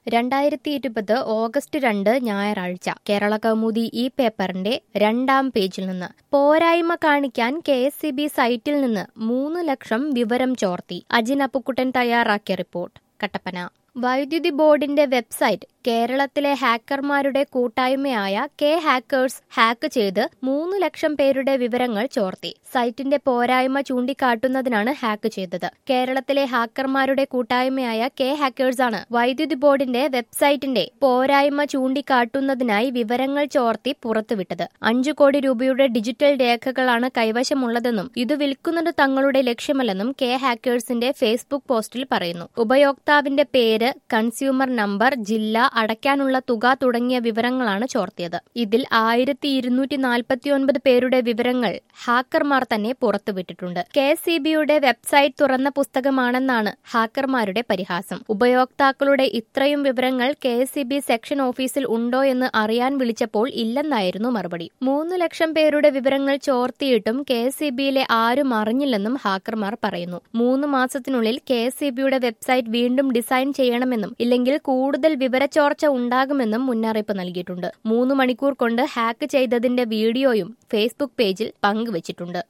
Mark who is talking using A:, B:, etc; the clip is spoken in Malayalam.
A: രണ്ടായിരത്തി ഇരുപത് ഓഗസ്റ്റ് രണ്ട് ഞായറാഴ്ച കേരള കൗമുദി ഈ പേപ്പറിന്റെ രണ്ടാം പേജിൽ നിന്ന് പോരായ്മ കാണിക്കാൻ കെ എസ് സി ബി സൈറ്റിൽ നിന്ന് മൂന്ന് ലക്ഷം വിവരം ചോർത്തി അജിൻ അപ്പുക്കുട്ടൻ തയ്യാറാക്കിയ റിപ്പോർട്ട് കട്ടപ്പന വൈദ്യുതി ബോർഡിന്റെ വെബ്സൈറ്റ് കേരളത്തിലെ ഹാക്കർമാരുടെ കൂട്ടായ്മയായ കെ ഹാക്കേഴ്സ് ഹാക്ക് ചെയ്ത് മൂന്ന് ലക്ഷം പേരുടെ വിവരങ്ങൾ ചോർത്തി സൈറ്റിന്റെ പോരായ്മ ചൂണ്ടിക്കാട്ടുന്നതിനാണ് ഹാക്ക് ചെയ്തത് കേരളത്തിലെ ഹാക്കർമാരുടെ കൂട്ടായ്മയായ കെ ഹാക്കേഴ്സ് ആണ് വൈദ്യുതി ബോർഡിന്റെ വെബ്സൈറ്റിന്റെ പോരായ്മ ചൂണ്ടിക്കാട്ടുന്നതിനായി വിവരങ്ങൾ ചോർത്തി പുറത്തുവിട്ടത് അഞ്ചു കോടി രൂപയുടെ ഡിജിറ്റൽ രേഖകളാണ് കൈവശമുള്ളതെന്നും ഇത് വിൽക്കുന്നത് തങ്ങളുടെ ലക്ഷ്യമല്ലെന്നും കെ ഹാക്കേഴ്സിന്റെ ഫേസ്ബുക്ക് പോസ്റ്റിൽ പറയുന്നു ഉപയോക്താവിന്റെ പേര് കൺസ്യൂമർ നമ്പർ ജില്ല അടയ്ക്കാനുള്ള തുക തുടങ്ങിയ വിവരങ്ങളാണ് ചോർത്തിയത് ഇതിൽ ആയിരത്തി ഇരുന്നൂറ്റി നാൽപ്പത്തിയൊൻപത് പേരുടെ വിവരങ്ങൾ ഹാക്കർമാർ തന്നെ പുറത്തുവിട്ടിട്ടുണ്ട് കെ സി ബിയുടെ വെബ്സൈറ്റ് തുറന്ന പുസ്തകമാണെന്നാണ് ഹാക്കർമാരുടെ പരിഹാസം ഉപയോക്താക്കളുടെ ഇത്രയും വിവരങ്ങൾ കെ സി ബി സെക്ഷൻ ഓഫീസിൽ ഉണ്ടോ എന്ന് അറിയാൻ വിളിച്ചപ്പോൾ ഇല്ലെന്നായിരുന്നു മറുപടി മൂന്ന് ലക്ഷം പേരുടെ വിവരങ്ങൾ ചോർത്തിയിട്ടും കെ സി ബിയിലെ ആരും അറിഞ്ഞില്ലെന്നും ഹാക്കർമാർ പറയുന്നു മൂന്ന് മാസത്തിനുള്ളിൽ കെ സി ബിയുടെ വെബ്സൈറ്റ് വീണ്ടും ഡിസൈൻ ചെയ്യണമെന്നും ഇല്ലെങ്കിൽ കൂടുതൽ വിവരച്ചോർച്ച ഉണ്ടാകുമെന്നും മുന്നറിയിപ്പ് നൽകിയിട്ടുണ്ട് മൂന്ന് മണിക്കൂർ കൊണ്ട് ഹാക്ക് ചെയ്തതിന്റെ വീഡിയോയും ഫേസ്ബുക്ക് പേജിൽ പങ്കുവച്ചിട്ടുണ്ട്